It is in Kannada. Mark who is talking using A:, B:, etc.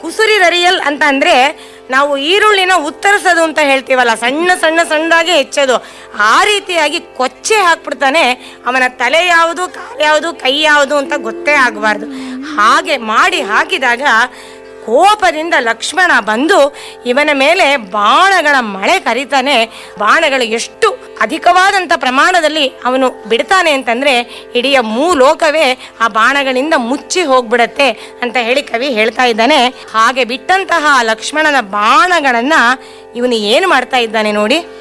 A: ಕುಸುರಿದರಿಯಲ್ ಅಂತ ಅಂದ್ರೆ ನಾವು ಈರುಳ್ಳಿನ ಉತ್ತರಿಸೋದು ಅಂತ ಹೇಳ್ತೀವಲ್ಲ ಸಣ್ಣ ಸಣ್ಣ ಸಣ್ಣದಾಗಿ ಹೆಚ್ಚೋದು ಆ ರೀತಿಯಾಗಿ ಕೊಚ್ಚೆ ಹಾಕ್ಬಿಡ್ತಾನೆ ಅವನ ತಲೆ ಯಾವುದು ಕಾಲು ಯಾವುದು ಕೈ ಯಾವುದು ಅಂತ ಗೊತ್ತೇ ಆಗಬಾರ್ದು ಹಾಗೆ ಮಾಡಿ ಹಾಕಿದಾಗ ಕೋಪದಿಂದ ಲಕ್ಷ್ಮಣ ಬಂದು ಇವನ ಮೇಲೆ ಬಾಣಗಳ ಮಳೆ ಕರೀತಾನೆ ಬಾಣಗಳು ಎಷ್ಟು ಅಧಿಕವಾದಂಥ ಪ್ರಮಾಣದಲ್ಲಿ ಅವನು ಬಿಡ್ತಾನೆ ಅಂತಂದ್ರೆ ಇಡೀ ಮೂಲೋಕವೇ ಆ ಬಾಣಗಳಿಂದ ಮುಚ್ಚಿ ಹೋಗ್ಬಿಡತ್ತೆ ಅಂತ ಹೇಳಿ ಕವಿ ಹೇಳ್ತಾ ಇದ್ದಾನೆ ಹಾಗೆ ಬಿಟ್ಟಂತಹ ಲಕ್ಷ್ಮಣನ ಬಾಣಗಳನ್ನ ಇವನು ಏನು ಮಾಡ್ತಾ ಇದ್ದಾನೆ ನೋಡಿ